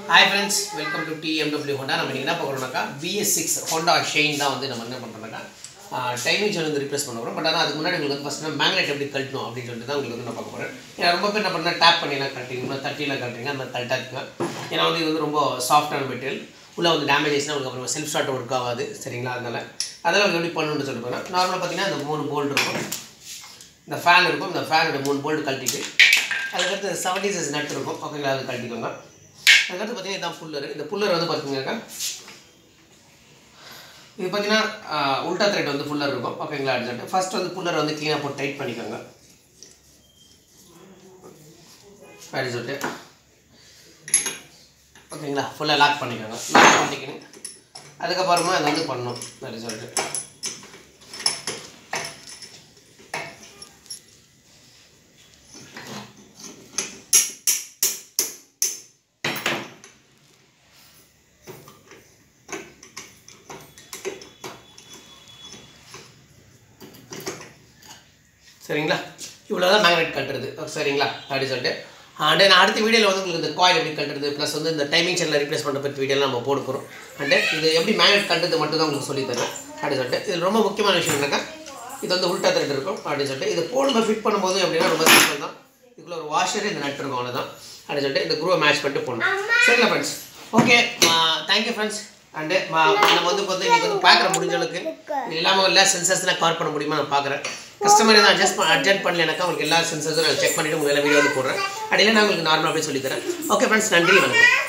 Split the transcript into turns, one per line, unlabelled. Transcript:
hi friends welcome to DMW Honda நம்ம இன்னைக்கு என்ன பார்க்குறோம்னாக்கா பிஎஸ் சிக்ஸ் ஹோண்டா ஷெயின் தான் வந்து நம்ம என்ன பண்ணுறோம்னாக்கா டைமிங் சேனல் வந்து ரிப்ளேஸ் பண்ண போகிறோம் பட் ஆனால் அதுக்கு முன்னாடி உங்களுக்கு வந்து ஃபஸ்ட்டு மேக்னெட் எப்படி கழட்டணும் அப்படின்னு சொல்லிட்டு தான் உங்களுக்கு வந்து நான் பார்க்க போகிறேன் ஏன்னா ரொம்ப பேர் என்ன பண்ணால் டேப் பண்ணிலாம் கட்டுறீங்க தட்டிலாம் கட்டுறீங்க அந்த மாதிரி கழட்டாக்குங்க ஏன்னா வந்து இது வந்து ரொம்ப சாஃப்டான மெட்டீரியல் உள்ளே வந்து டேமேஜ் ஆச்சுன்னா உங்களுக்கு அப்புறம் செல்ஃப் ஸ்டார்ட் ஒர்க் ஆகாது சரிங்களா அதனால் அதெல்லாம் உங்களுக்கு எப்படி பண்ணணும்னு சொல்லிட்டு போகிறேன் நார்மலாக பார்த்தீங்கன்னா இந்த மூணு போல்ட் இருக்கும் இந்த ஃபேன் இருக்கும் இந்த ஃபேனோட மூணு போல்ட் கழட்டிட்டு அதுக்கடுத்து செவன்டி சைஸ் நட் இருக்கும் ஓகேங்களா அது கழட்டிக்கோங்க அதுக்கடுத்து பார்த்தீங்கன்னா இதான் புல்லர் இந்த புல்லர் வந்து பார்த்தீங்கன்னாக்கா இது பார்த்தீங்கன்னா ஆஹ், உல்டா த்ரெட் வந்து ஃபுல்லர் இருக்கும் ஓகேங்களா அடிச்சுட்டு ஃபர்ஸ்ட் வந்து புல்லர் வந்து க்ளீனாக போட்டு டைட் பண்ணிக்கோங்க அப்படி சொல்லிட்டு ஓகேங்களா ஃபுல்லாக லாக் பண்ணிக்கோங்க லாக் பண்ணிக்கணும் அதுக்கப்புறமா அதை வந்து பண்ணணும் அப்படி சொல்லிட்டு சரிங்களா இவ்வளோ தான் மேக்னெட் கட்டுறது சரிங்களா அப்படி சொல்லிட்டு அண்ட் நான் அடுத்த வீடியோவில் வந்து உங்களுக்கு இந்த காயில் எப்படி கட்டுறது ப்ளஸ் வந்து இந்த டைமிங் சேனல் ரீப்ளேஸ் பண்ணுற பற்றி வீடியோலாம் நம்ம போட போகிறோம் அண்டு இது எப்படி மேக்னெட் கட்டுறது மட்டும் தான் உங்களுக்கு சொல்லித் தரேன் அப்படின்னு சொல்லிட்டு இது ரொம்ப முக்கியமான விஷயம் என்னக்கா இது வந்து உல்டா த்ரெட் இருக்கும் அப்படின்னு சொல்லிட்டு இது போடும்போது ஃபிட் பண்ணும்போது எப்படின்னா ரொம்ப சிம்பிள் தான் இதுக்குள்ள ஒரு வாஷர் இந்த நட் இருக்கும் அவ்வளோதான் அப்படின்னு சொல்லிட்டு இந்த குரூவை மேட்ச் பண்ணிட்டு போடணும் சரிங்களா friends okay thank you friends and நம்ம வந்து பார்த்து இன்றைக்கி வந்து பார்க்குற முடிஞ்ச அளவுக்கு இது இல்லாமல் எல்லா சென்சர்ஸ்லாம் கவர் பண்ண முடியுமா நான் பார்க்குறேன் கஸ்டமர் எதாவது அட்ஜஸ்ட் அட்ஜஸ்ட் பண்ணலனாக்கா உங்களுக்கு எல்லா சென்சர்ஸும் நான் செக் பண்ணிவிட்டு உங்களுக்கு எல்லா வீடியோ வந்து போடுறேன் அப்படியே நான் உங்களுக்கு நார்மலாக அப்படியே சொல்லித்தரேன் ஓகே ஃப்ரெண்ட்ஸ் நன்றி வணக்கம்